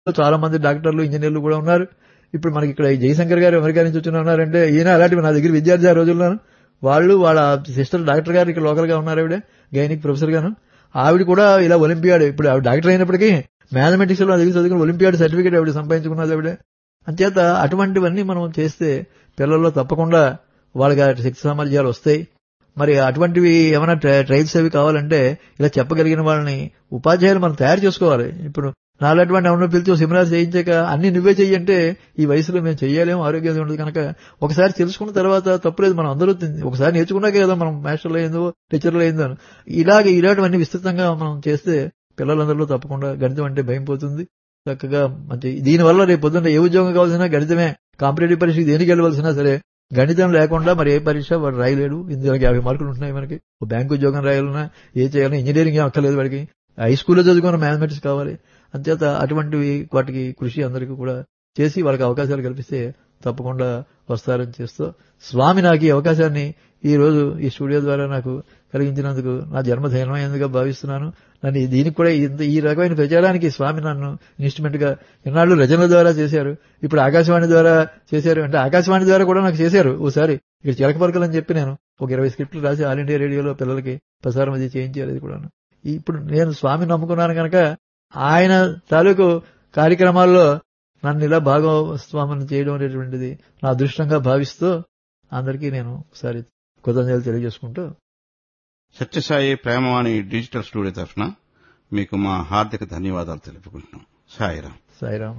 చాలా మంది డాక్టర్లు ఇంజనీర్లు కూడా ఉన్నారు ఇప్పుడు మనకి ఇక్కడ ఈ జయశంకర్ గారు అమెరికా నుంచి వచ్చిన ఉన్నారంటే ఈయన అలాంటివి నా దగ్గర విద్యార్థి ఆ రోజుల్లో వాళ్ళు వాళ్ళ సిస్టర్ డాక్టర్ గారు ఇక్కడ లోకల్ గా ఉన్నారు ఆవిడ గైనిక్ ప్రొఫెసర్ గాను ఆవిడ కూడా ఇలా ఒలింపియాడ్ ఇప్పుడు ఆవిడ డాక్టర్ అయినప్పటికీ మ్యాథమెటిక్స్ లో నా దగ్గర చదువుకుని ఒలింపియాడ్ సర్టిఫికేట్ ఆవిడ సంపాదించుకున్నది ఆవిడ అంచేత అటువంటివన్నీ మనం చేస్తే పిల్లల్లో తప్పకుండా వాళ్ళకి ఆ శక్తి సామర్థ్యాలు వస్తాయి మరి అటువంటివి ఏమైనా ట్రైల్స్ అవి కావాలంటే ఇలా చెప్పగలిగిన వాళ్ళని ఉపాధ్యాయులు మనం తయారు చేసుకోవాలి ఇప్పుడు నాలటువంటి ఎవరినో పిలిచి సెమినార్ చేయించాక అన్ని నువ్వే చెయ్యంటే ఈ వయసులో మేము చెయ్యలేము ఆరోగ్యం ఉండదు కనుక ఒకసారి తెలుసుకున్న తర్వాత తప్పులేదు మనం అందరూ ఒకసారి నేర్చుకున్నాకే కదా మనం మాస్టర్లు అయిందో టీచర్లు అయిందో ఇలాగే ఇలాంటివన్నీ విస్తృతంగా మనం చేస్తే పిల్లలందరిలో తప్పకుండా గణితం అంటే భయం పోతుంది చక్కగా మంచి దీనివల్ల రేపు పొద్దున్న ఏ ఉద్యోగం కావాల్సినా గణితమే కాంపిటేటివ్ పరీక్ష దేనికి వెళ్ళవలసినా సరే గణితం లేకుండా మరి ఏ పరీక్ష వాడు రాయలేడు ఇందులో యాభై మార్కులు ఉంటున్నాయి మనకి ఓ బ్యాంకు ఉద్యోగం రాయాలన్నా ఏ చేయాలన్నా ఇంజనీరింగ్ ఏం అక్కర్లేదు వాడికి హై స్కూల్లో చదువుకున్న మ్యాథమెటిక్స్ కావాలి అంచేత అటువంటివి వాటికి కృషి అందరికీ కూడా చేసి వాళ్ళకి అవకాశాలు కల్పిస్తే తప్పకుండా వస్తారని చేస్తూ స్వామి నాకు ఈ అవకాశాన్ని ఈ రోజు ఈ స్టూడియో ద్వారా నాకు కలిగించినందుకు నా జన్మ ధైర్యమైనదిగా భావిస్తున్నాను నన్ను దీనికి కూడా ఇంత ఈ రకమైన ప్రచారానికి స్వామి నన్ను ఇన్స్ట్రుమెంట్ గా ఇన్నాళ్ళు రచనల ద్వారా చేశారు ఇప్పుడు ఆకాశవాణి ద్వారా చేశారు అంటే ఆకాశవాణి ద్వారా కూడా నాకు చేశారు ఓసారి ఇక్కడ చిలకపరకలు అని చెప్పి నేను ఒక ఇరవై స్క్రిప్ట్లు రాసి ఆల్ ఇండియా రేడియోలో పిల్లలకి ప్రసారం అది చేయించారు అది కూడా ఇప్పుడు నేను స్వామి నమ్ముకున్నాను కనుక ఆయన తాలూకు కార్యక్రమాల్లో నన్ను ఇలా భాగస్వామిని చేయడం అనేటువంటిది నా అదృష్టంగా భావిస్తూ అందరికీ నేను ఒకసారి కృతజ్ఞతలు తెలియజేసుకుంటూ సత్యసాయి ప్రేమవాణి డిజిటల్ స్టూడియో తరఫున మీకు మా హార్దిక ధన్యవాదాలు తెలుపుకుంటున్నాం సాయిరాం సాయిరామ్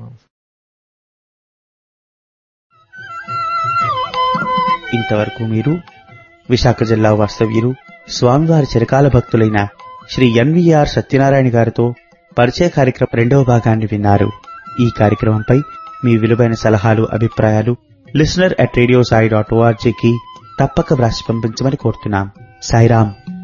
ఇంతవరకు మీరు విశాఖ జిల్లా వాస్తవ్యులు స్వామివారి చిరకాల భక్తులైన శ్రీ ఎన్వీఆర్ సత్యనారాయణ గారితో పరిచయ కార్యక్రమం రెండవ భాగాన్ని విన్నారు ఈ కార్యక్రమంపై మీ విలువైన సలహాలు అభిప్రాయాలు listener at radio Sai dot ఓఆర్జీకి తప్పక వ్రాసి పంపించమని కోరుతున్నాం సాయిరాం